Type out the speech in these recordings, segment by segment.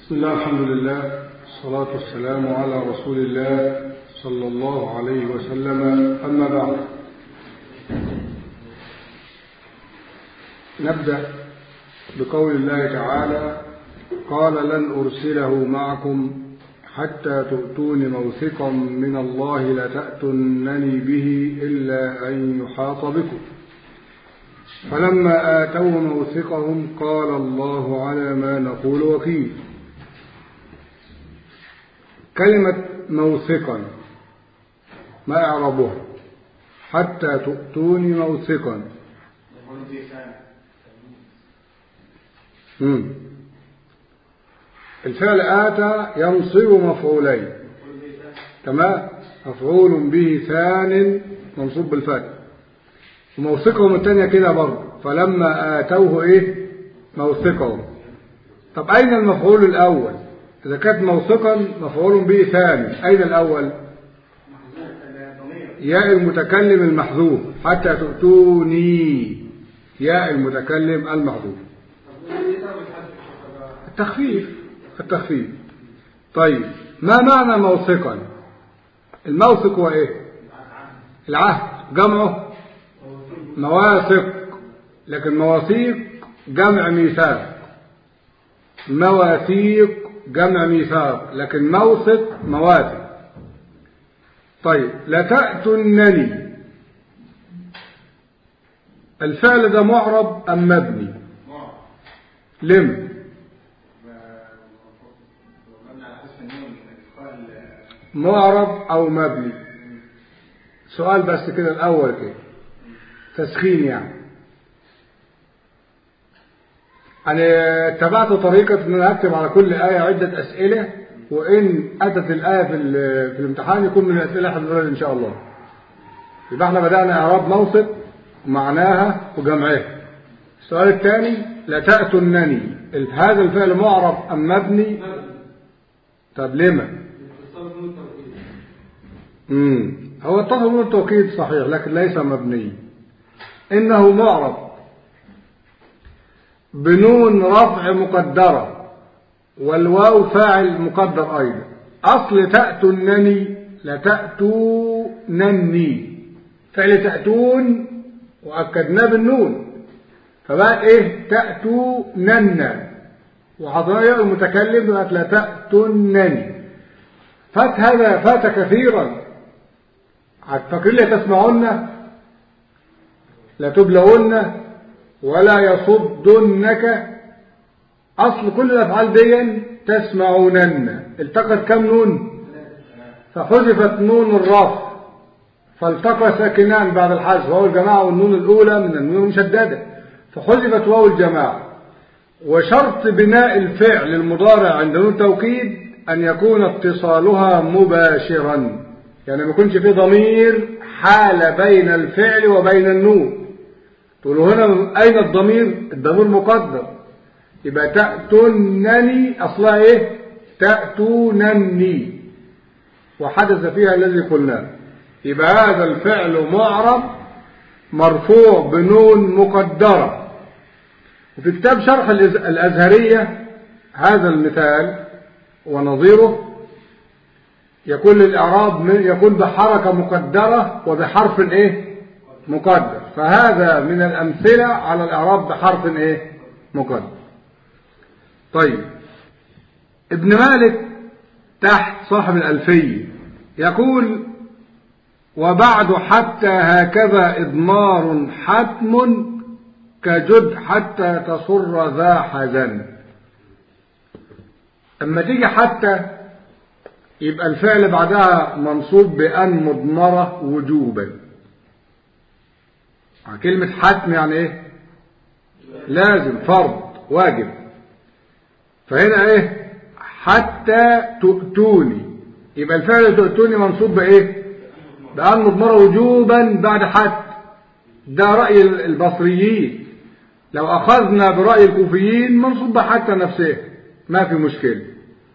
بسم الله الحمد لله الصلاة والسلام على رسول الله صلى الله عليه وسلم أما بعد نبدأ بقول الله تعالى قال لن أرسله معكم حتى تؤتون موثقا من الله لتأتنني به إلا أن يحاط بكم فلما آتوا موثقهم قال الله على ما نقول وكيل كلمة موثقا ما إعرابها حتى تؤتوني موثقا مم. الفعل آتى ينصب مفعولين تمام مفعول به ثان منصوب بالفتح وموثقهم الثانية كده برضه فلما آتوه إيه موثقهم طب أين المفعول الأول إذا كانت موثقا مفعول به ثاني أين الأول ياء المتكلم المحذوف حتى تؤتوني ياء المتكلم المحذوف التخفيف التخفيف طيب ما معنى موثقا الموثق هو ايه العهد جمعه مواثق لكن مواثيق جمع ميثاق مواثيق جمع ميثاق لكن موثق مواثق طيب لتأتنني الفعل ده معرب أم مبني لم معرب أو مبني سؤال بس كده الأول كده تسخين يعني أنا اتبعت طريقة أن أنا أكتب على كل آية عدة أسئلة وإن أتت الآية في, في الامتحان يكون من الأسئلة حضرتك إن شاء الله يبقى احنا بدأنا إعراب موثق ومعناها وجمعها السؤال الثاني لتأتنني هذا الفعل معرب أم مبني طب لما امم هو اتصل من التوكيد صحيح لكن ليس مبني إنه معرب بنون رفع مقدرة والواو فاعل مقدر أيضا أصل تأتونني لتأتونني فعل تأتون وأكدناه بالنون فبقى إيه تأتونن وحضرية المتكلم بقت لتأتونني فات هذا فات كثيرا فاكرين لا تسمعن لا تبلغن ولا يصدنك أصل كل الأفعال دي تسمعونن التقت كم نون فحذفت نون الرفع فالتقى ساكنان بعد الحذف وهو الجماعة والنون الأولى من النون المشددة فحذفت واو الجماعة وشرط بناء الفعل المضارع عند نون التوكيد أن يكون اتصالها مباشرا يعني ما يكونش في ضمير حال بين الفعل وبين النون تقولوا هنا أين الضمير الضمير مقدر يبقى تأتونني أصلها إيه تأتونني وحدث فيها الذي قلناه يبقى هذا الفعل معرب مرفوع بنون مقدرة وفي كتاب شرح الأزهرية هذا المثال ونظيره يكون للإعراب يكون بحركة مقدرة وبحرف إيه مقدر فهذا من الأمثلة على الإعراب بحرف إيه مقدر طيب ابن مالك تحت صاحب الألفية يقول وبعد حتى هكذا إضمار حتم كجد حتى تصر ذا حزن أما تيجي حتى يبقى الفعل بعدها منصوب بأن مضمرة وجوبا كلمة حتم يعني ايه لازم فرض واجب فهنا ايه حتى تؤتوني يبقى الفعل تؤتوني منصوب بايه بأن مضمرة وجوبا بعد حتى ده رأي البصريين لو أخذنا برأي الكوفيين منصوب بحتى نفسه ما في مشكلة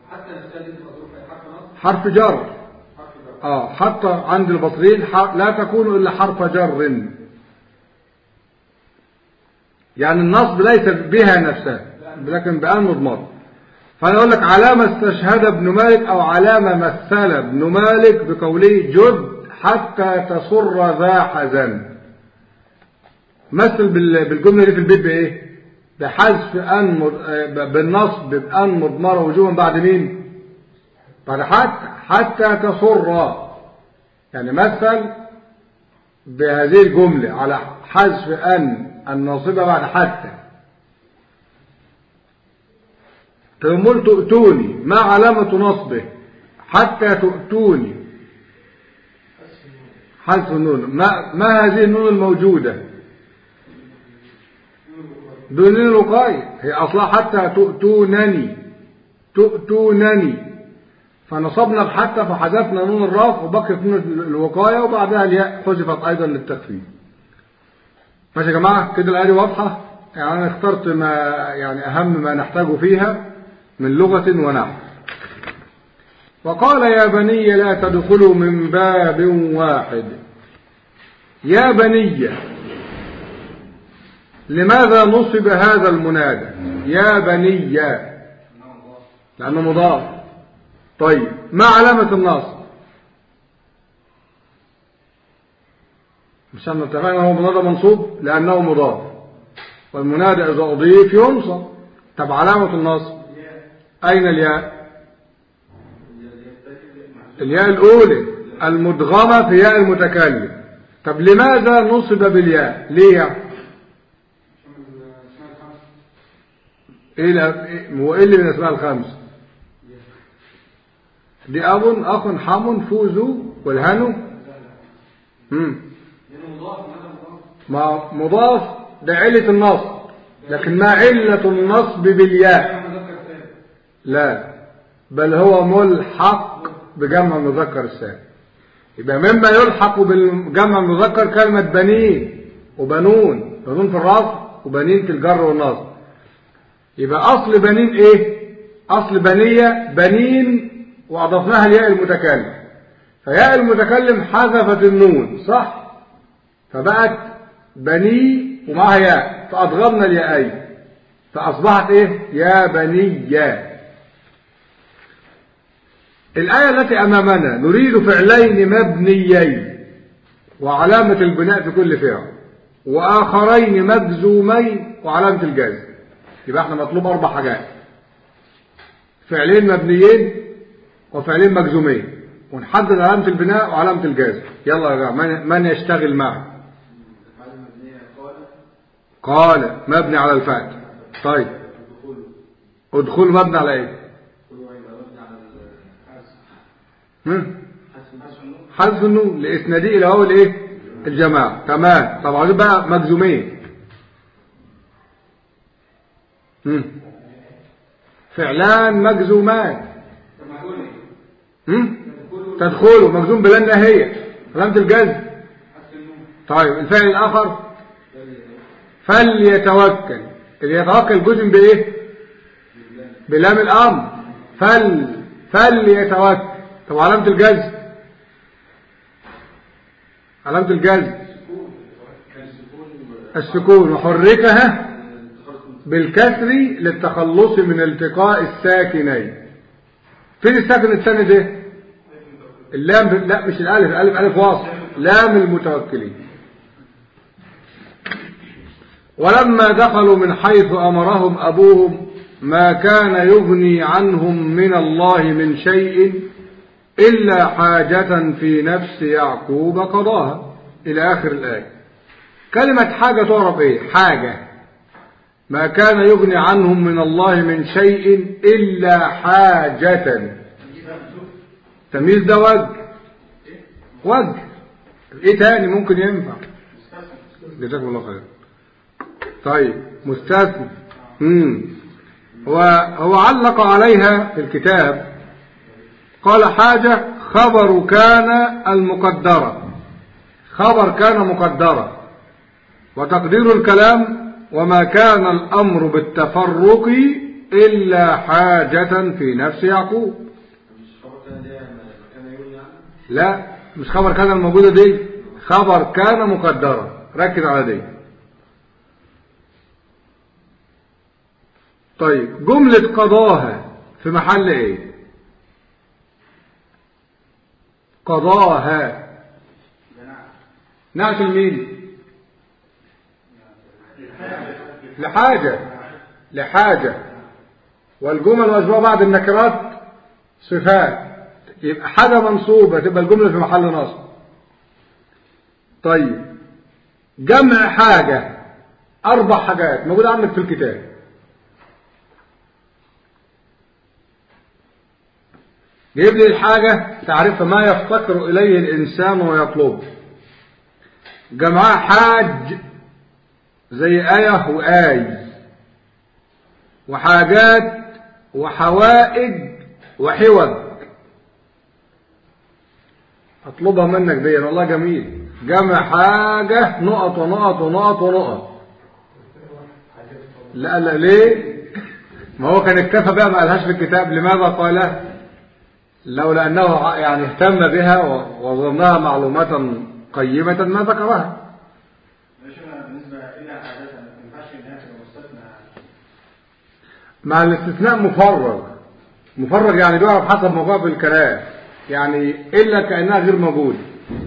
حرف جر اه حتى عند البصريين لا تكون إلا حرف جر يعني النصب ليس بها نفسها لكن بأن مضمر فأنا أقول لك علامة استشهد ابن مالك أو علامة مثل ابن مالك بقوله جد حتى تصر ذا حزن مثل بالجملة دي في البيت بإيه بحذف أن بالنصب بأن مضمرة وجوبا بعد مين بعد حتى حتى تصر يعني مثل بهذه الجملة على حذف أن الناصبة بعد حتى تقول تؤتوني ما علامة نصبه حتى تؤتوني حذف النون ما, ما هذه النون الموجودة دون الوقاية هي أصلا حتى تؤتونني تؤتونني فنصبنا بحتى فحذفنا نون الرفع وبقيت نون الوقاية وبعدها الياء حذفت أيضا للتخفيف ماشي يا جماعة كده الآية واضحة يعني أنا اخترت ما يعني أهم ما نحتاجه فيها من لغة ونحو وقال يا بني لا تدخلوا من باب واحد يا بني لماذا نصب هذا المنادى يا بني لأنه مضاف طيب ما علامة النصب مش أن اتفقنا هو منادى منصوب لأنه مضاف والمنادى إذا أضيف ينصب طب علامة النصب أين الياء الياء الأولى المدغمة في ياء المتكلم طب لماذا نصب بالياء ليه ايه هو ايه اللي من اسماء الخمس دي اب اخ حم فوز والهنو امم ما مضاف ده علة النصب لكن ما علة النصب بالياء لا بل هو ملحق بجمع المذكر السالم يبقى مما يلحق بالجمع المذكر كلمة بنين وبنون بنون في الرفع وبنين في الجر والنصب يبقى أصل بنين إيه أصل بنية بنين وأضفناها الياء المتكلم فياء المتكلم حذفت النون صح فبقت بني ومعها ياء فأضغمنا الياءين فأصبحت إيه يا بني يا الآية التي أمامنا نريد فعلين مبنيين وعلامة البناء في كل فعل وآخرين مجزومين وعلامة الجزم يبقى احنا مطلوب أربع حاجات فعلين مبنيين وفعلين مجزومين ونحدد علامة البناء وعلامة الجزم يلا يا جماعة من يشتغل معي قال مبني على الفتح طيب ادخل مبني على ايه حذف النون لاسنادي الى هو الايه الجماعه تمام طب عايزين بقى مجزومين فعلان مجزومان تدخلوا مجزوم بلا نهايه علامه الجزم طيب الفعل الاخر فليتوكل اللي يتوكل جزم بايه بلام الامر فل فليتوكل طب علامة الجزم علامة الجزم السكون وحركها بالكسر للتخلص من التقاء الساكنين فين الساكن الثاني ده اللام ب... لا مش الالف الالف الف واصل لام المتوكلين ولما دخلوا من حيث امرهم ابوهم ما كان يغني عنهم من الله من شيء إلا حاجة في نفس يعقوب قضاها إلى آخر الآية كلمة حاجة تعرف إيه حاجة ما كان يغني عنهم من الله من شيء إلا حاجة تمييز ده وجه وجه إيه تاني ممكن ينفع جزاكم الله خير طيب مستثنى امم وهو علق عليها في الكتاب قال حاجة خبر كان المقدرة خبر كان مقدرة وتقدير الكلام وما كان الأمر بالتفرق إلا حاجة في نفس يعقوب لا مش خبر كان الموجودة دي خبر كان مقدرة ركز على دي طيب جملة قضاها في محل ايه قضاها نعت المين لحاجة لحاجة والجمل وأشباه بعد النكرات صفات يبقى حاجة منصوبة تبقى الجملة في محل نصب طيب جمع حاجة أربع حاجات موجودة عندك في الكتاب جيب لي الحاجة تعرف ما يفتقر إليه الإنسان ويطلبه جمعها حاج زي آية وآي وحاجات وحوائج وحوض اطلبها منك دي والله جميل جمع حاجة نقط ونقط ونقط ونقط لا لا ليه ما هو كان اكتفى بها ما قالهاش في الكتاب لماذا قالها لولا أنه يعني اهتم بها وظنها معلومات قيمة ما ذكرها مع الاستثناء مفرغ مفرغ يعني بيعرف حسب موقعه في الكلام يعني إلا كأنها غير موجودة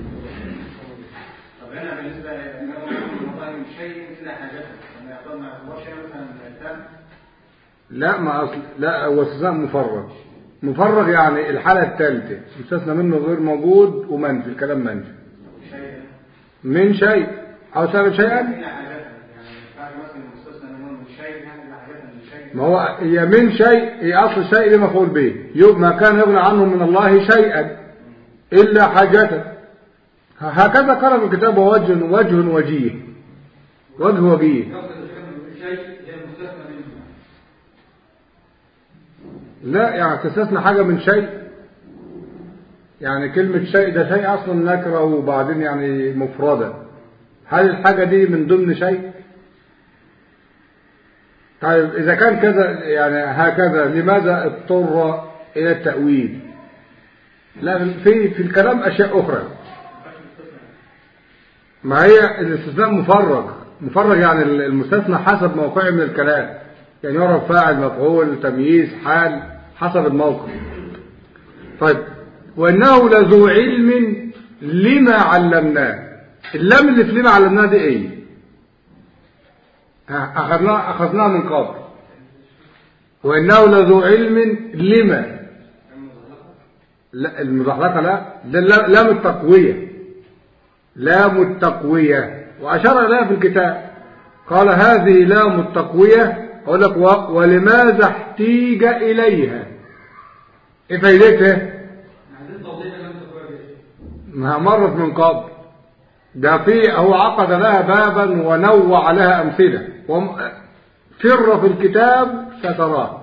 طب هنا بالنسبة لأنه شيء إلا حاجته لما يعتبر ما يعتبرش مثلا الدم لا ما أصل لا هو استثناء مفرغ مفرغ يعني الحالة الثالثة مستثنى منه غير موجود ومنفي الكلام منفي شيء من شيء أو سبب شيئا إلا حاجته يعني بعد مثلا مستثنى منه من شيء يعني إلا حاجته من شيء ما هو هي من شيء هي أصل الشيء ده مفعول به يب ما كان يغنى عنه من الله شيئا إلا حاجته هكذا قال في الكتاب وجه وجه وجيه وجه وجيه لا يعني تستثنى حاجة من شيء يعني كلمة شيء ده شيء أصلا نكرة وبعدين يعني مفردة هل الحاجة دي من ضمن شيء طيب إذا كان كذا يعني هكذا لماذا اضطر إلى التأويل لا في في الكلام أشياء أخرى ما هي الاستثناء مفرغ مفرغ يعني المستثنى حسب موقعه من الكلام يعني يعرف فاعل مفعول تمييز حال حسب الموقف طيب وانه لذو علم لما علمناه اللام اللي في لما علمناه دي ايه ها، اخذناه اخذناه من قبل وانه لذو علم لما لا المزحلقه لا ده لا- لام التقويه لام التقويه واشار اليها في الكتاب قال هذه لام التقويه اقول لك و- ولماذا احتيج اليها ايه فايدتها ما مرت من قبل ده في هو عقد لها بابا ونوع لها امثله وم- فر في الكتاب ستراه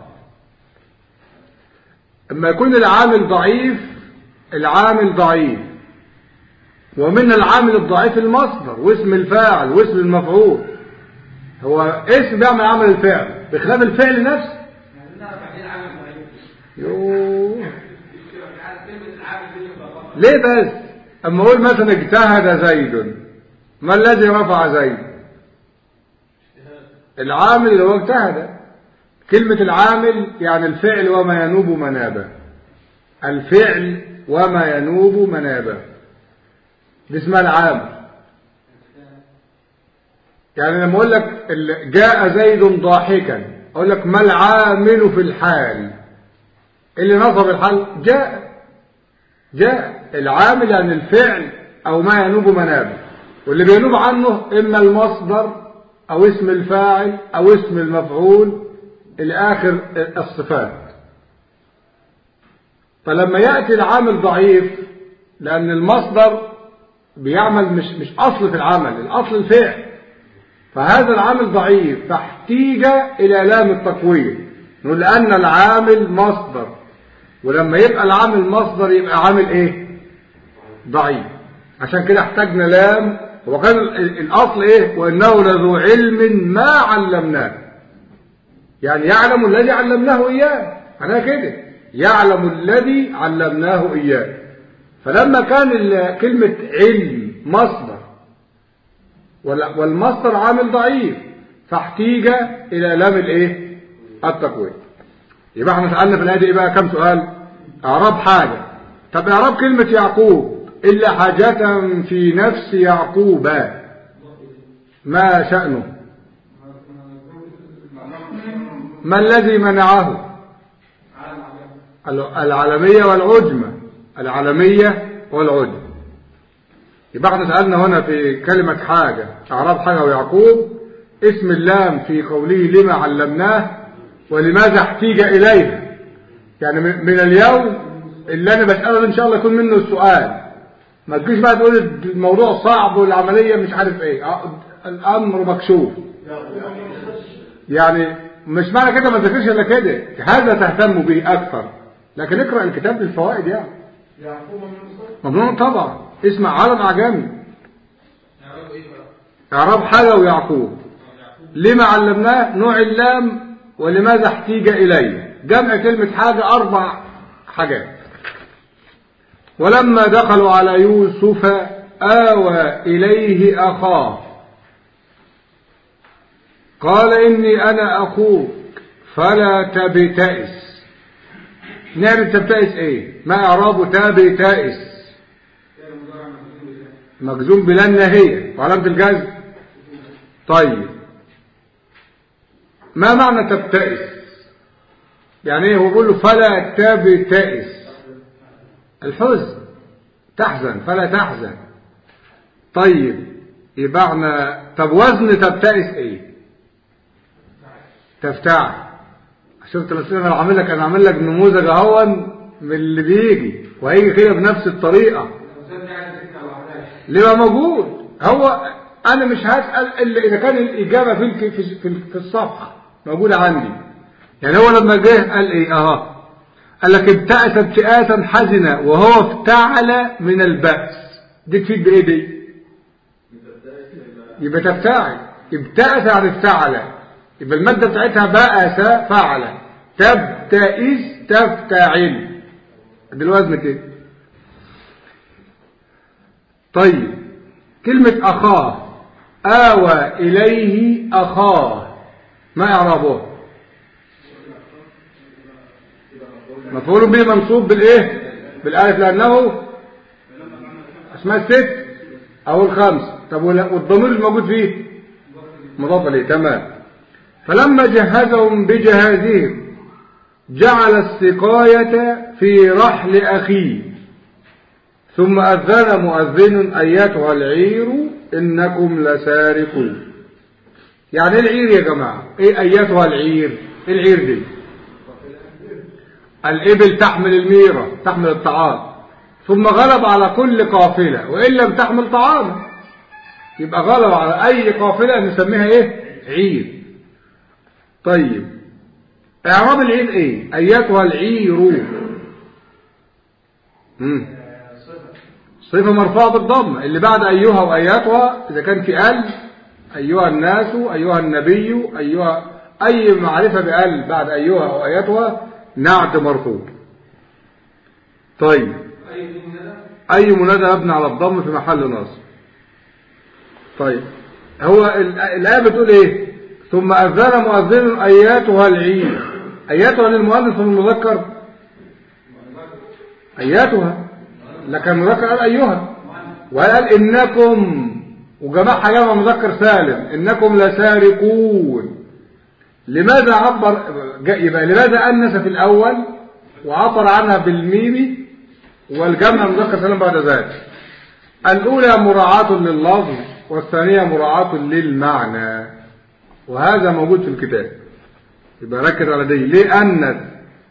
اما يكون العامل ضعيف العامل ضعيف ومن العامل الضعيف المصدر واسم الفاعل واسم المفعول هو اسم بيعمل عمل الفعل بخلاف الفعل نفسه يوه ليه بس اما اقول مثلا اجتهد زيد ما الذي رفع زيد العامل اللي هو اجتهد كلمة العامل يعني الفعل وما ينوب منابه الفعل وما ينوب منابه دي اسمها العامل يعني لما اقول لك ال- جاء زيد ضاحكا اقول لك ما العامل في الحال اللي نصب الحال جاء جاء العامل يعني الفعل او ما ينوب منابه واللي بينوب عنه اما المصدر او اسم الفاعل او اسم المفعول الى اخر الصفات فلما ياتي العامل ضعيف لان المصدر بيعمل مش مش اصل في العمل الاصل الفعل فهذا العامل ضعيف فاحتيج الى لام التقويه نقول لان العامل مصدر ولما يبقى العامل مصدر يبقى عامل ايه ضعيف عشان كده احتاجنا لام وكان ال- الاصل ايه وانه لذو علم ما علمناه يعني يعلم الذي علمناه اياه معناها كده يعلم الذي علمناه اياه فلما كان ال- كلمة علم مصدر وال- والمصدر عامل ضعيف فاحتيج الى لام الايه التقويه يبقى احنا سألنا في الآية دي ايه بقى كم سؤال اعراب حاجة طب اعراب كلمة يعقوب إلا حاجة في نفس يعقوب ما شأنه ما الذي منعه العالمية والعجمة العالمية والعجمة يبقى احنا سألنا هنا في كلمة حاجة أعراب حاجة ويعقوب اسم اللام في قوله لما علمناه ولماذا احتيج إليها يعني من اليوم اللي أنا بسأله إن شاء الله يكون منه السؤال ما تجيش بقى تقول الموضوع صعب والعملية مش عارف ايه الأمر مكشوف يعني مش معنى كده ما تذاكرش الا كده هذا تهتم به أكثر لكن اقرأ الكتاب للفوائد يعني ممنوع طبعا اسمع عالم أعجمي إعراب حاجة ويعقوب لما علمناه نوع اللام ولماذا احتيج إليه جمع كلمة حاجة أربع حاجات ولما دخلوا على يوسف آوى إليه أخاه قال إني أنا أخوك فلا تبتئس نعمل تبتئس إيه ما إعراب تبتئس مجزوم بلا النهية وعلامة الجزم طيب ما معنى تبتئس يعني ايه هو بيقول له فلا تبتئس الحزن تحزن فلا تحزن طيب يبقى احنا طب وزن تبتئس ايه تفتعل شفت مثلا انا عامل لك انا عامل لك نموذج اهون من اللي بيجي وهيجي كده بنفس الطريقه لما موجود هو انا مش هسال الا اذا كان الاجابه في في في الصفحه موجوده عندي يعني هو لما جه قال ايه اه قال لك ابتأس ابتئاسا حزنا وهو افتعل من البأس دي تفيد بايه دي يبقى تفتعل ابتأس يعني افتعل يبقى المادة بتاعتها بأس فعل تبتئس تفتعل دي الوزن كده طيب كلمة أخاه آوى إليه أخاه ما إعرابه مفعول به منصوب بالإيه بالألف لأنه اسمها الست أو الخمس طب والضمير الموجود فيه مضاف إليه تمام فلما جهزهم بجهازهم جعل السقاية في رحل أخيه ثم أذن مؤذن أياتها العير إنكم لسارقون يعني ايه العير يا جماعة ايه أياتها العير ايه العير دي الإبل تحمل الميرة تحمل الطعام ثم غلب على كل قافلة وإن لم تحمل طعام يبقى غلب على أي قافلة نسميها ايه عير طيب اعراب العير ايه اياتها العير مم. صفة مرفوعة بالضم اللي بعد أيها وأياتها إذا كان في ال أيها الناس أيها النبي أيها أي معرفة بال بعد أيها أو آياتها نعت مرفوع طيب أي منادى مبني على الضم في محل نصب طيب هو الآية بتقول إيه ثم أذن مؤذن أياتها العيد أياتها للمؤنث والمذكر أياتها لكن المذكر قال أيها وقال إنكم وجماعة جمع مذكر سالم إنكم لسارقون لماذا عبر يبقى لماذا أنس في الأول وعبر عنها بالميم والجمع مذكر سالم بعد ذلك الأولى مراعاة لللفظ والثانية مراعاة للمعنى وهذا موجود في الكتاب يبقى ركز على دي ليه أنس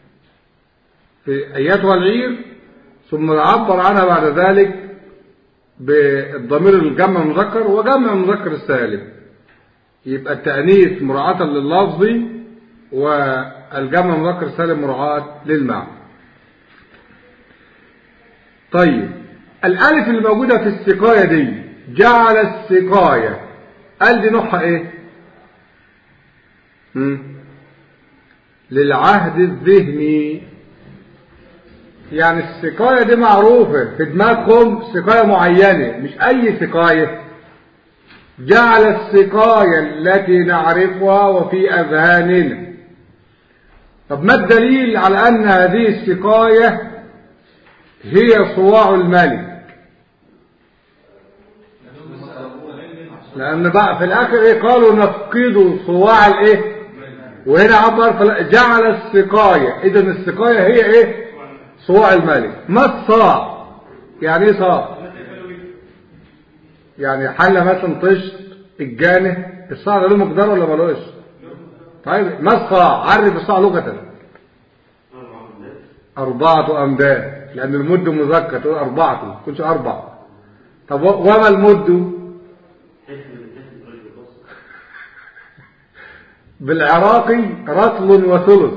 في أياتها العير ثم عبر عنها بعد ذلك بالضمير الجمع المذكر وجمع المذكر السالم يبقى التأنيث مراعاة لللفظ والجمع المذكر السالم مراعاة للمعنى طيب الألف اللي موجودة في السقاية دي جعل السقاية قال دي نوعها ايه مم. للعهد الذهني يعني السقاية دي معروفة في دماغكم سقاية معينة مش أي سقاية جعل السقاية التي نعرفها وفي أذهاننا طب ما الدليل على أن هذه السقاية هي صواع الملك لأن بقى في الآخر إيه قالوا نفقد صواع الإيه وهنا عبر فلا- جعل السقاية إذا السقاية هي إيه صواع الملك ما الصاع يعني إيه صاع يعني حلة مثلا طشت الجانه الصاع ده له مقدار ولا ملوش طيب ما الصاع عرف الصاع لغة أربعة أمداد لأن المد مذكر تقول أربعة كلش أربع طب و- وما المد بالعراقي رطل وثلث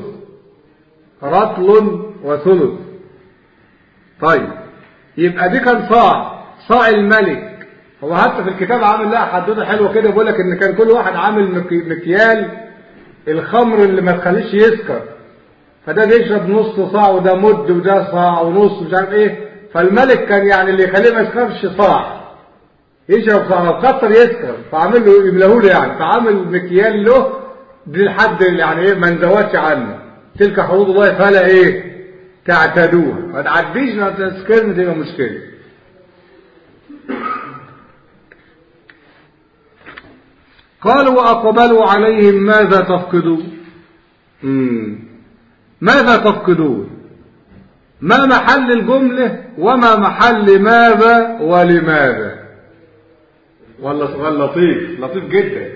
رطل وثلث طيب يبقى دي كان صاع صاع الملك هو حتى في الكتاب عامل لها حدوته حلوه كده بيقول لك ان كان كل واحد عامل مك- مكيال الخمر اللي ما تخليش يسكر فده بيشرب نص صاع وده مد وده صاع ونص مش عارف ايه فالملك كان يعني اللي يخليه ما يسكرش صاع يشرب صاع لو كتر يسكر فعامل له يملاه له يعني فعامل مكيال له دي لحد يعني ايه ما نزودش عنه تلك حدود الله فلا ايه تعتدوها ما تعديش ما تسكرني تبقى مشكله قالوا وأقبلوا عليهم ماذا تفقدون مم. ماذا تفقدون ما محل الجملة وما محل ماذا ولماذا والله سؤال لطيف لطيف جدا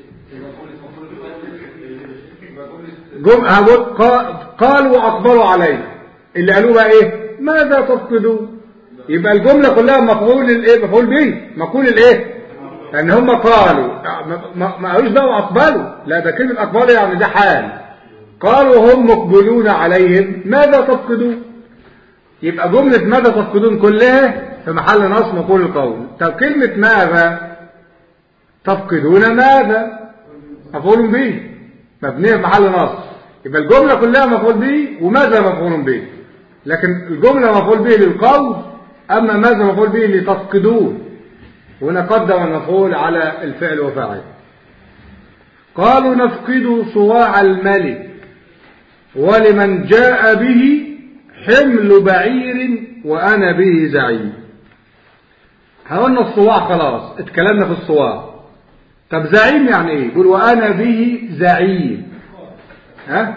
جم... هقول قا- قالوا وأقبلوا عليه اللي قالوا بقى ايه ماذا تفقدون يبقى الجملة كلها مفعول الايه مفعول به مقول الايه لان هم قالوا ما- ما ما قالوش بقى واقبلوا لا ده كلمة اقبلوا يعني ده حال قالوا هم مقبلون عليهم ماذا تفقدون يبقى جملة ماذا تفقدون كلها في محل نصب مقول القول طب كلمة ماذا تفقدون ماذا مفعول به مبنية في محل نصب يبقى الجملة كلها مفعول به وماذا مفعول به لكن الجملة مفعول به للقول أما ماذا مفعول به لتفقدون هنا قدم المفعول على الفعل وفاعل قالوا نفقد صواع الملك ولمن جاء به حمل بعير وأنا به زعيم قلنا الصواع خلاص اتكلمنا في الصواع طب زعيم يعني ايه يقول وأنا به زعيم ها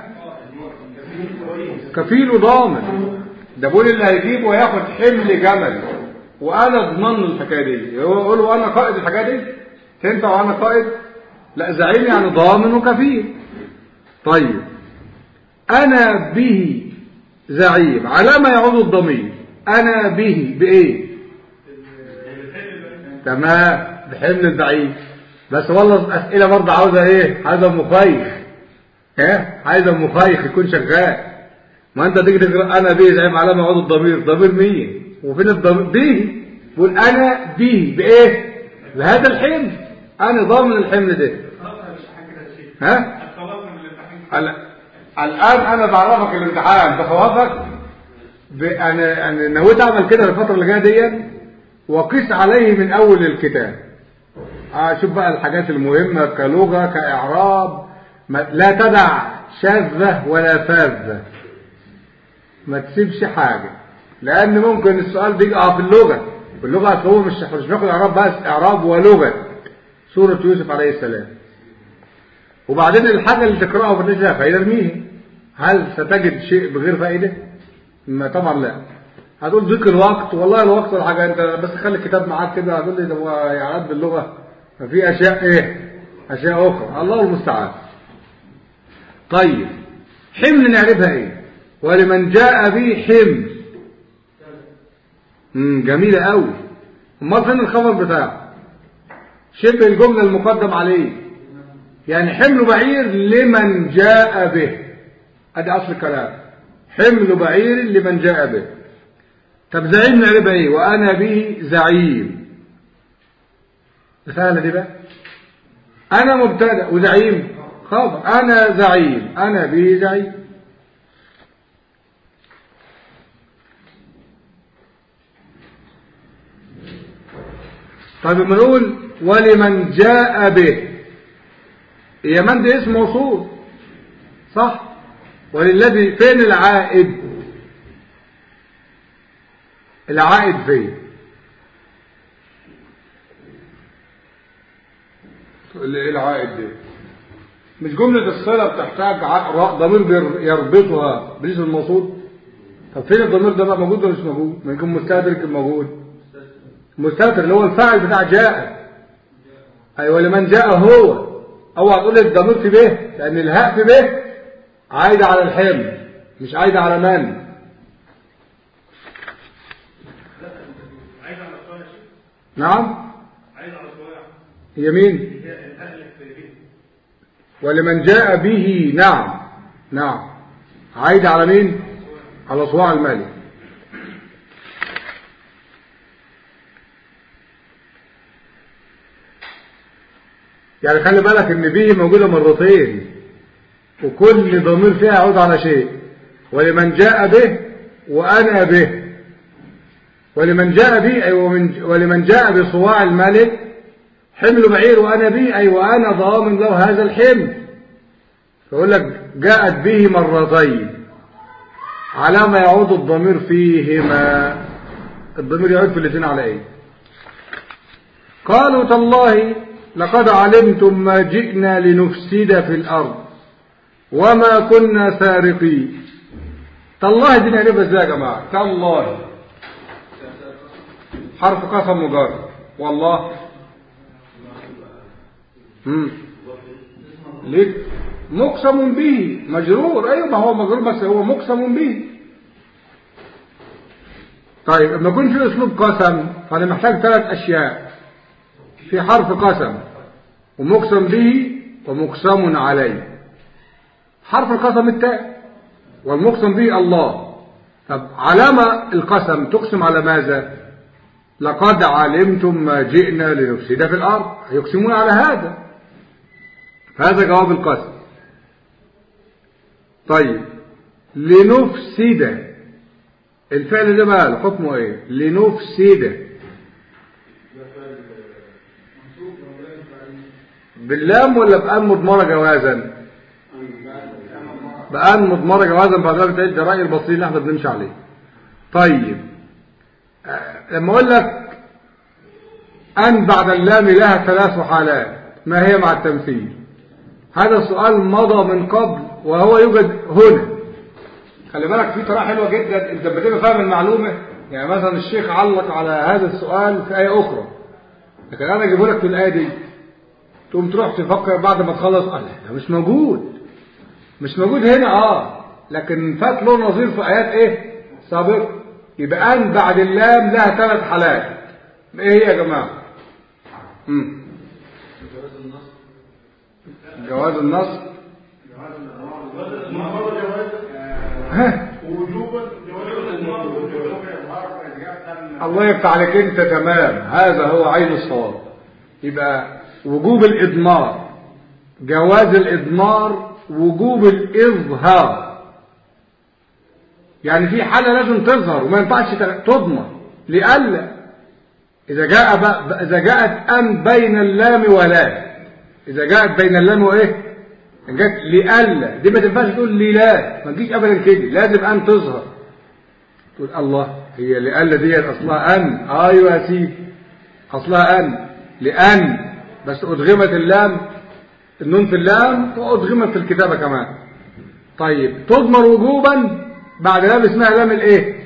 كفيل ضامن ده بيقول اللي هيجيبه وياخد حمل جمل وانا اضمن له الحكايه دي هو يقول له انا قائد الحكايه دي تنفع وانا قائد لا زعيم يعني ضامن وكفيل طيب انا به زعيم على ما يعود الضمير انا به بايه تمام بحمل البعيد بس والله اسئله برضه عاوزه ايه عايزه مخيخ ها عايزه مخيخ يكون شغال ما انت تيجي تقرا انا به زعيم على ما يعود الضمير ضمير مين وفين الضمير به يقول انا به بايه بهذا الحمل انا ضامن الحمل ده ها ال- الان انا بعرفك الامتحان بخوفك ب- انا انا نويت اعمل كده الفتره اللي جايه دي وقس عليه من اول الكتاب اشوف بقى الحاجات المهمه كلغه كاعراب ما- لا تدع شاذه ولا فاذه ما تسيبش حاجه لان ممكن السؤال ده يقع في اللغه في اللغه أصل هو مش مش بياخد اعراب بس اعراب ولغه سوره يوسف عليه السلام وبعدين الحاجه اللي تقراها وما لها فايده ارميها هل ستجد شيء بغير فائده ما طبعا لا هتقول ضيق الوقت والله الوقت ولا حاجه انت بس خلي الكتاب معاك كده هتقول لي ده هو اعراب باللغه ما في اشياء ايه اشياء اخرى الله المستعان طيب حمل نعرفها ايه ولمن جاء به حمل امم جميله قوي امال فين الخبر بتاعه شبه الجمله المقدم عليه يعني حمل بعير لمن جاء به ادي اصل الكلام حمل بعير لمن جاء به طب زعيم نعرفها ايه وانا به زعيم سهله دي بقى انا مبتدا وزعيم خبر انا زعيم انا به زعيم طيب بنقول ولمن جاء به هي من دي اسم موصول صح وللذي فين العائد العائد فين ايه العائد ده مش جملة الصلة بتحتاج ضمير يربطها بالاسم الموصول طب فين الضمير ده بقى موجود ولا مش موجود ما يكون مستتر يكون موجود مستتر اللي هو الفاعل بتاع جاء ايوه لمن جاء هو اوعى تقول لي الضمير في به لان الهاء في به عايدة على الحمل مش عايدة على من عايز على الصلاة يا شيخ نعم عايز على الصلاة هي مين هي الأهل في بيت ولمن جاء به نعم نعم عايدة على مين على صواع المالك يعني خلي بالك ان به موجودة مرتين وكل ضمير فيها يعود على شيء ولمن جاء به وأنا به ولمن جاء به أي ومن ولمن جاء بصواع الملك حمل بعير وأنا به أي وأنا ضامن له هذا الحمل فيقول لك جاءت به مرتين على ما يعود الضمير فيهما الضمير يعود في الاثنين على ايه قالوا تالله لقد علمتم ما جئنا لنفسد في الأرض وما كنا سارقين تالله دي نعرفها ازاي يا جماعة تالله حرف قسم مجرد والله امم ليه مقسم به مجرور ايوه ما هو مجرور بس هو مقسم به طيب لما يكون في اسلوب قسم فانا محتاج ثلاث اشياء في حرف قسم ومقسم به ومقسم عليه حرف القسم التاء والمقسم به الله طب علامة القسم تقسم على ماذا لقد علمتم ما جئنا لنفسد في الأرض يقسمون على هذا هذا جواب القسم طيب لنفسد الفعل ده بقى حكمه ايه لنفسد باللام ولا بأن مضمرة جوازا بأن مضمرة جوازا بعد ذلك ده رأي البصير اللي احنا بنمشي عليه طيب لما اقول لك أن بعد اللام لها ثلاث حالات ما هي مع التمثيل هذا السؤال مضى من قبل وهو يوجد هنا خلي بالك في طريقه حلوه جدا انت بتبقى فاهم المعلومه يعني مثلا الشيخ علق على هذا السؤال في ايه اخرى لكن انا اجيبه لك في الايه دي تقوم تروح تفكر بعد ما تخلص اه ده مش موجود مش موجود هنا اه لكن فات له نظير في ايات ايه سابقه يبقى ان بعد اللام لها ثلاث حالات ايه هي يا جماعه امم جواز النصب ها الله يفتح عليك انت تمام هذا هو عين الصواب يبقى وجوب الإضمار جواز الإضمار وجوب الإظهار يعني في حالة لازم تظهر وما ينفعش تضمر لألا إذا جاء بقى إذا جاءت أن بين اللام ولا إذا جاءت بين اللام وإيه جاءت لألا دي ما تنفعش تقول لي لا ما تجيش أبدا كده لازم أن تظهر تقول الله هي لألا دي أصلها أن أيوة يا سيدي أصلها أن لأن بس أدغمت اللام النون في اللام وأدغمت في الكتابة كمان طيب تضمر وجوبا بعد لام اسمها لام الايه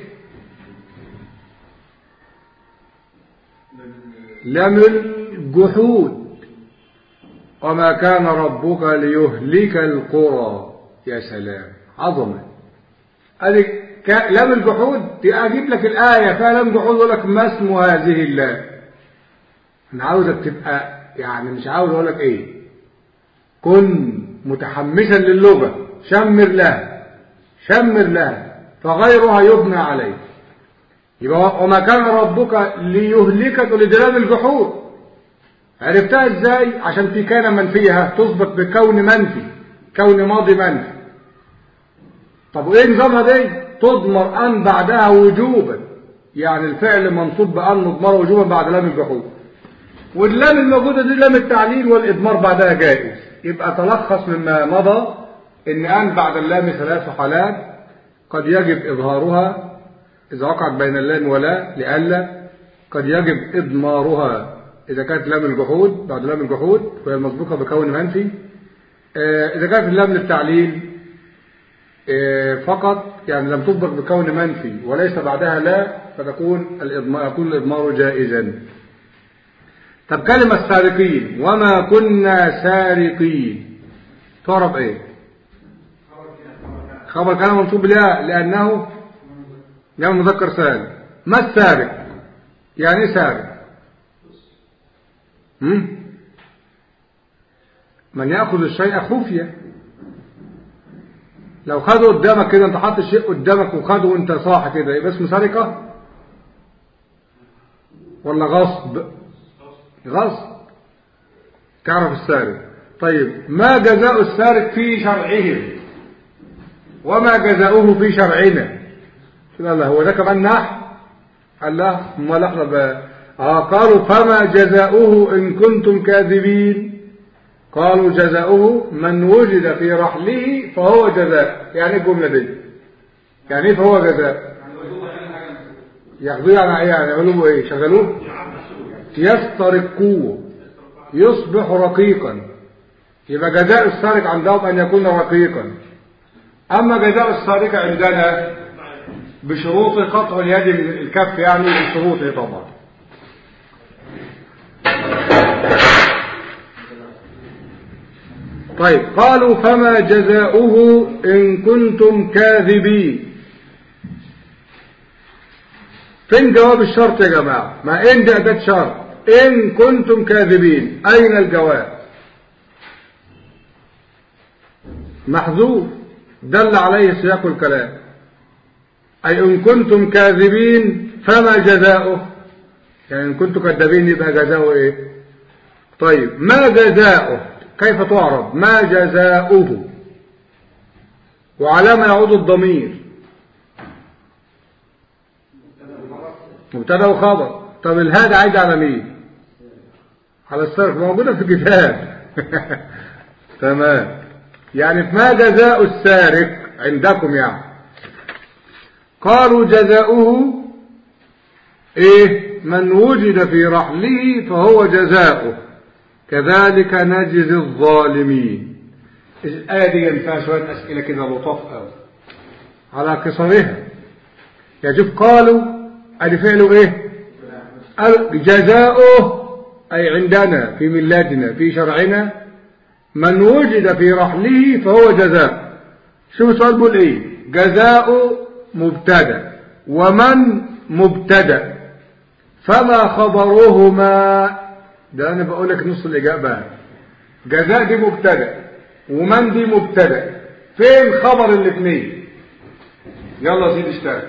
لام الجحود وما كان ربك ليهلك القرى يا سلام عظمة ادي لام الجحود اجيب لك الآية فيها لام جحود يقول لك ما اسم هذه اللام انا عاوزك تبقى يعني مش عاوز اقول لك ايه كن متحمسا للغة شمر لها شمر لها فغيرها يبنى عليه يبقى وما كان ربك ليهلكك لدلال الجحود عرفتها ازاي عشان في كان منفيها تثبت بكون منفي كون ماضي منفي طب وايه نظامها دي تضمر ان بعدها وجوبا يعني الفعل منصوب بان مضمر وجوبا بعد لام الجحود واللام الموجودة دي لام التعليل والإضمار بعدها جائز يبقى تلخص مما مضى إن أن بعد اللام ثلاث حالات قد يجب إظهارها إذا وقعت بين اللام ولا لألا قد يجب إضمارها إذا كانت لام الجحود بعد لام الجحود وهي المسبوقة بكون منفي آه، إذا كانت اللام للتعليل آه، فقط يعني لم تسبق بكون منفي وليس بعدها لا فتكون الإضمار يكون الإضمار جائزا طب كلمة سارقين وما كنا سارقين تعرف ايه خبر كان منصوب لا لأنه جمع مذكر سالم ما السارق يعني ايه سارق هم؟ من يأخذ الشيء خفية لو خده قدامك كده انت حاطط الشيء قدامك وخده وانت صاحي كده يبقى اسمه سرقة ولا غصب غصب تعرف السارق طيب ما جزاء السارق في شرعهم وما جزاؤه في شرعنا قال الله هو ده كمان نح قال لا امال احنا بقى آه قالوا فما جزاؤه ان كنتم كاذبين قالوا جزاؤه من وجد في رحله فهو جزاء يعني ايه الجمله دي يعني ايه فهو جزاء ياخذوه يعني ايه يعني يعملوا له ايه شغلوه يسترقوه يصبح رقيقا يبقى جزاء السارق عندهم ان يكون رقيقا اما جزاء السارق عندنا بشروط قطع اليد من الكف يعني بشروطه طبعا طيب قالوا فما جزاؤه إن كنتم كاذبين فين جواب الشرط يا جماعة ما إن دي أداة شرط إن كنتم كاذبين أين الجواب محذوف دل عليه سياق الكلام أي إن كنتم كاذبين فما جزاؤه يعني إن كنتم كذابين يبقى جزاؤه إيه طيب ما جزاؤه كيف تعرف ما جزاؤه وعلى ما يعود الضمير مبتدا وخبر طب الهاد عايد على مين على السرق موجودة في الكتاب تمام يعني ما جزاء السارق عندكم يعني قالوا جزاؤه ايه من وجد في رحله فهو جزاؤه كذلك نجزي الظالمين الآية دي فيها شوية أسئلة كده لطاف قوي على قصرها يجب قالوا أدي فعله إيه جزاؤه أي عندنا في ملاتنا في شرعنا من وجد في رحله فهو جزاء شوف السؤال بيقول إيه جزاء مبتدا ومن مبتدا فما خبرهما ده انا بقول لك نص الاجابه جزاء دي مبتدا ومن دي مبتدا فين خبر الاثنين يلا يا سيدي اشتغل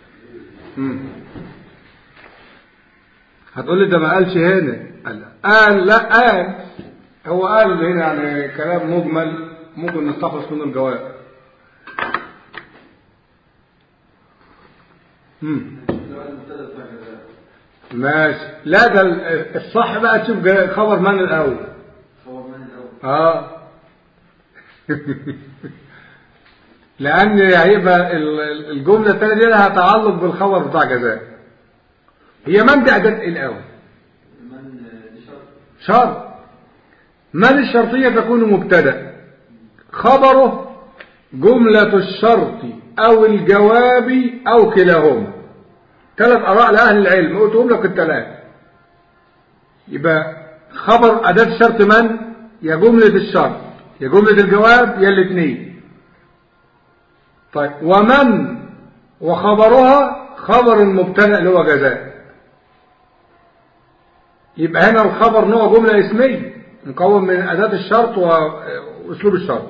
هتقول لي ده ما قالش هنا قال قال لا قال هو قال هنا يعني كلام مجمل ممكن نستخلص منه الجواب ماشي لا ده الصح بقى تشوف خبر من الاول خبر من الاول اه لان هيبقى الجمله الثانيه دي لها تعلق بالخبر بتاع جزاء هي من دي اداه الاول من شرط شرط من الشرطيه تكون مبتدا خبره جمله الشرط او الجواب او كلاهما ثلاث آراء لأهل العلم قلتهم لك الثلاث يبقى خبر أداة الشرط من يا جملة الشرط يا جملة الجواب يا الاثنين طيب ومن وخبرها خبر المبتدا اللي هو جزاء يبقى هنا الخبر نوع جملة اسمية مكون من أداة الشرط وأسلوب الشرط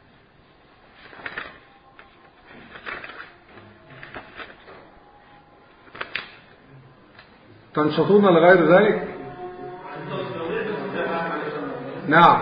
تنشطون لغير ذلك نعم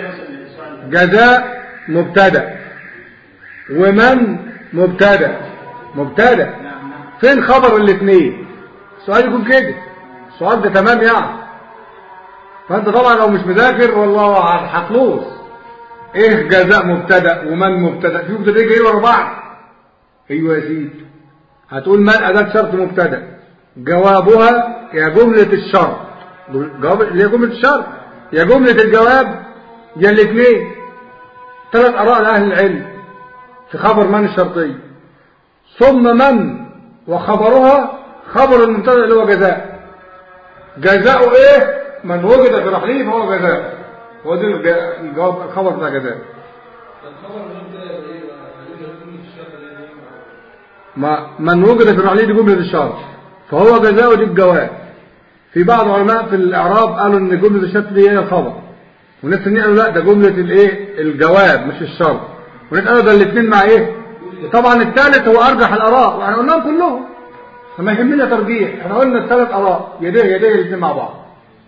جزاء مبتدا ومن مبتدا مبتدا فين خبر الاثنين السؤال يكون كده السؤال ده تمام يعني فانت طبعا لو مش مذاكر والله هتلوص ايه جزاء مبتدا ومن مبتدا في مبتدا جاي ورا بعض ايوه يا سيدي هتقول من اداه شرط مبتدا جوابها يا جمله الشرط جواب اللي هي جمله الشرط يا جمله الجواب يا الاثنين ثلاث اراء لاهل العلم في خبر من الشرطيه ثم من وخبرها خبر المبتدا اللي هو جزاء جزاء ايه من وجد في رحله فهو جزاء هو ده الج- الجواب الخبر بتاع جزاء الخبر من كده يبقى ايه بقى؟ هنقول جملة الشرط اللي هي ايه؟ ما من وجد في رحله دي جمله الشرط فهو جزاء دي الجواب في بعض العلماء في الاعراب قالوا ان جمله الشرط دي هي الخبر وناس تانيين قالوا لا ده جمله الايه الجواب مش الشرط وناس قالوا ده الاثنين مع ايه طبعا الثالث هو ارجح الاراء واحنا قلناهم كلهم فما يهمنا ترجيح احنا قلنا الثلاث اراء يديه يديه الاثنين مع بعض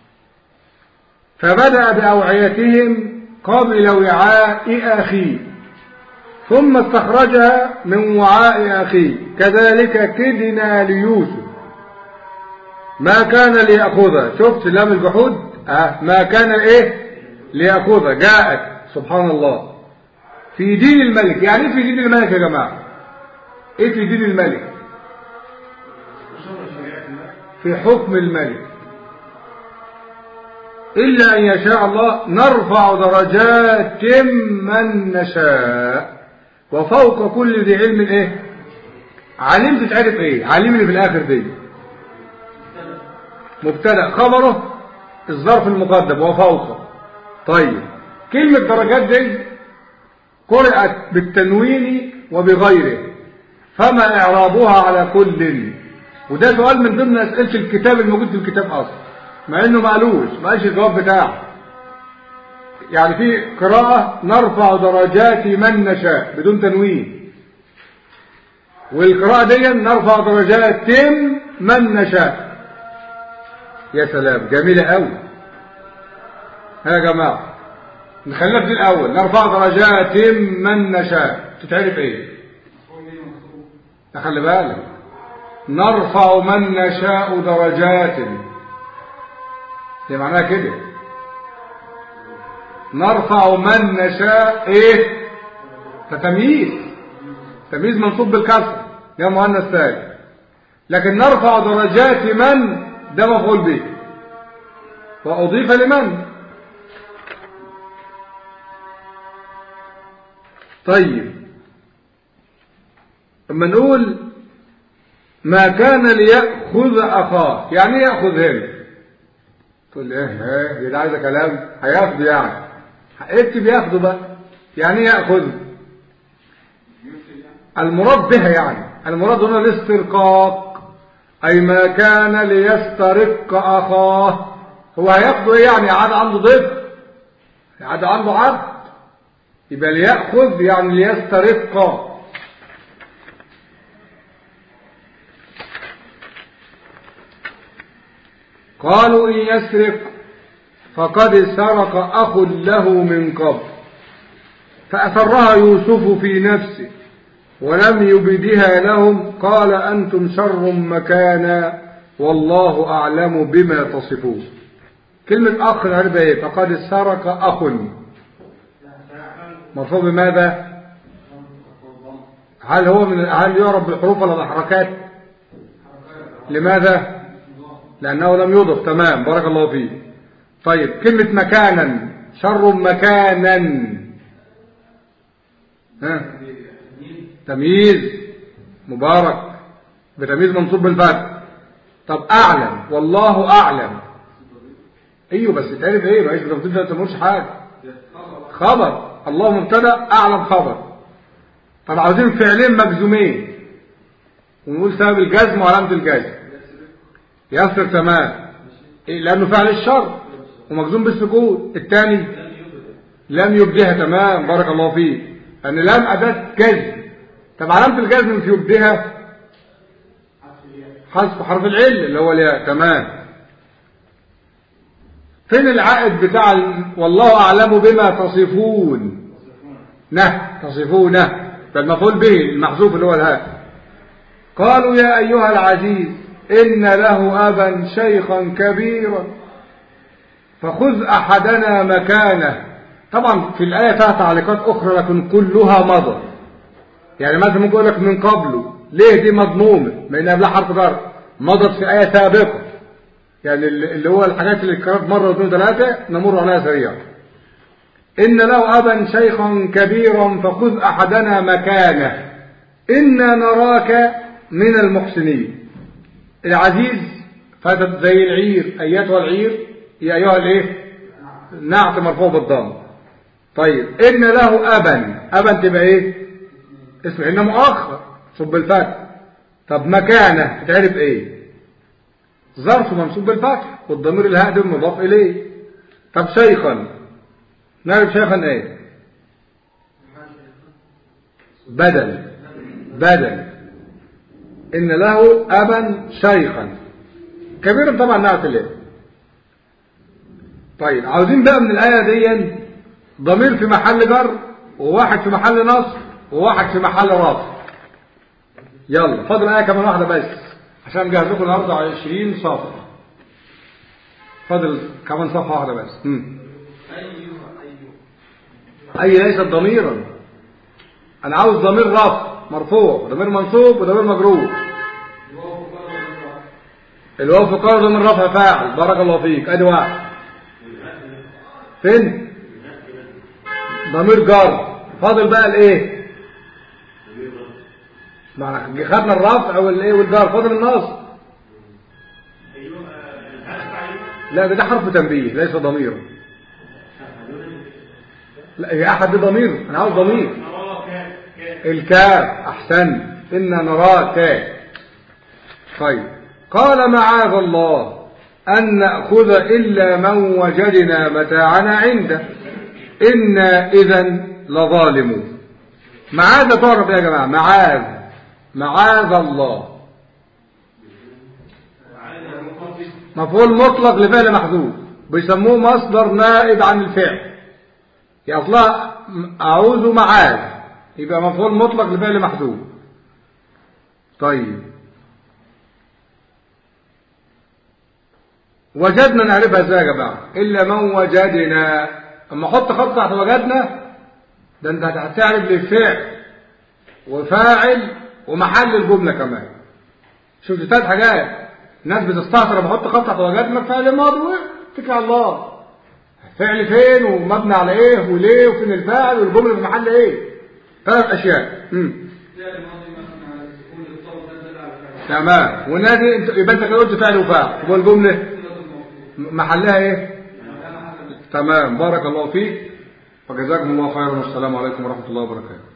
فبدأ بأوعيتهم قبل وعاء أخيه ثم استخرجها من وعاء أخيه كذلك كدنا ليوسف ما كان ليأخذها شفت لام الجحود آه ما كان إيه ليأخذها جاءت سبحان الله في دين الملك يعني إيه في دين الملك يا جماعة ايه في دين الملك في حكم الملك إلا أن يشاء الله نرفع درجات من نشاء وفوق كل ذي علم إيه علم تتعرف إيه علم اللي في الآخر دي مبتدأ خبره الظرف المقدم وفوقه طيب كلمة درجات دي قرأت بالتنوين وبغيره فما إعرابها على كل وده سؤال من ضمن أسئلة الكتاب الموجود في الكتاب أصلا مع انه ما قالوش ما قالش الجواب بتاعه يعني في قراءة نرفع درجات من نشاء بدون تنوين والقراءة دي نرفع درجات من نشاء يا سلام جميلة قوي ها يا جماعة نخليها في الأول نرفع درجات من نشاء تتعرف ايه خلي بالك نرفع من نشاء درجات هي معناها كده نرفع من نشاء ايه فتمييز تمييز منصوب بالكسر يا مؤنث ثاني لكن نرفع درجات من ده مفعول به واضيف لمن طيب اما نقول ما كان ليأخذ أخاه يعني ايه يأخذ هنا تقول لي ايه ايه ده عايزه كلام هياخده يعني اكتب ياخده بقى يعني ايه ياخذ المراد بها يعني المراد هنا الاسترقاق اي ما كان ليسترق اخاه هو هياخده ايه يعني عاد عنده ضيف عاد عنده عبد يبقى ليأخذ يعني ليسترق قالوا إن يسرق فقد سرق أخ له من قبل فأسرها يوسف في نفسه ولم يبدها لهم قال أنتم شر مكانا والله أعلم بما تصفون كلمة أخ العربة ايه فقد سرق أخ مرفوع بماذا هل هو من هل يعرف بالحروف ولا الحركات لماذا لأنه لم يضف تمام بارك الله فيه طيب كلمة مكانا شر مكانا ها تمييز مبارك بتمييز منصوب بالفتح طب أعلم والله أعلم أيوه بس تعرف إيه ما إيش بتمثيل ده تمرش حاجة خبر الله مبتدا أعلم خبر طب عاوزين فعلين مجزومين ونقول سبب الجزم وعلامة الجزم يسرق تمام إيه؟ لأنه فعل الشر ومجزوم بالسكون الثاني لم يبديها تمام بارك الله فيه أن لم أداة جزم طب علامة الجزم في يبديها حذف حرف العل اللي هو الياء تمام فين العائد بتاع ال... والله أعلم بما تصفون نه تصفونه فالمفعول به المحذوف اللي هو الهاء قالوا يا أيها العزيز إن له أبا شيخا كبيرا فخذ أحدنا مكانه طبعا في الآية فيها تعليقات أخرى لكن كلها مضى يعني مثلا ممكن يقول لك من قبله ليه دي مضمومة ما إنها قبلها حرف جر مضت في آية سابقة يعني اللي اللي هو الحاجات اللي اتكررت مرة واثنين وثلاثة نمر عليها سريعا إن له أبا شيخا كبيرا فخذ أحدنا مكانه إنا نراك من المحسنين العزيز فاتت زي العير أيتها العير يا أيها الإيه نعت مرفوع بالضم طيب إن له أبا أبا تبقى إيه اسم إن مؤخر صب الفتح طب مكانه تعرف إيه ظرف منصوب بالفتح والضمير الهاء مضاف إليه طب شيخا نعرف شيخا إيه بدل بدل إن له أبا شيخا كبيرا طبعا نعرف ليه طيب عاوزين بقى من الآية دي ضمير في محل جر وواحد في محل نصب وواحد في محل رفع يلا فاضل آية كمان واحدة بس عشان نجهز لكم النهارده 20 صفحة فاضل كمان صفحة واحدة بس مم. أي ليست ضميرا أنا عاوز ضمير رفع مرفوع ضمير منصوب وضمير مجرور الواو في قول ضمير رفع فاعل بارك الله فيك ادي واحد فين ضمير جار فاضل بقى الايه ما خدنا الرفع والايه والجار فاضل النصب لا ده, ده حرف تنبيه ليس ضميرا لا هي احد ضمير انا عاوز ضمير الكاف احسن انا نراك طيب قال معاذ الله ان ناخذ الا من وجدنا متاعنا عنده انا اذا لظالمون معاذ تعرف يا جماعه معاذ معاذ الله مفعول مطلق لفعل محذوف بيسموه مصدر نائب عن الفعل يا اصلها اعوذ معاذ يبقى مفعول مطلق لفعل محذوف طيب وجدنا نعرفها ازاي يا جماعه الا من وجدنا اما احط خط تحت وجدنا ده انت هتعرف للفعل وفاعل ومحل الجمله كمان شفت ثلاث حاجات الناس بتستهتر لما احط خط تحت وجدنا فعل ماضي اتكل على الله فعل فين ومبني على ايه وليه وفين الفاعل والجمله في محل ايه ثلاث اشياء امم تمام والنادي انت يبقى انت كده قلت فعل وفاعل يبقى الجمله محلها ايه تمام بارك الله فيك وجزاكم الله خيرا والسلام عليكم ورحمه الله وبركاته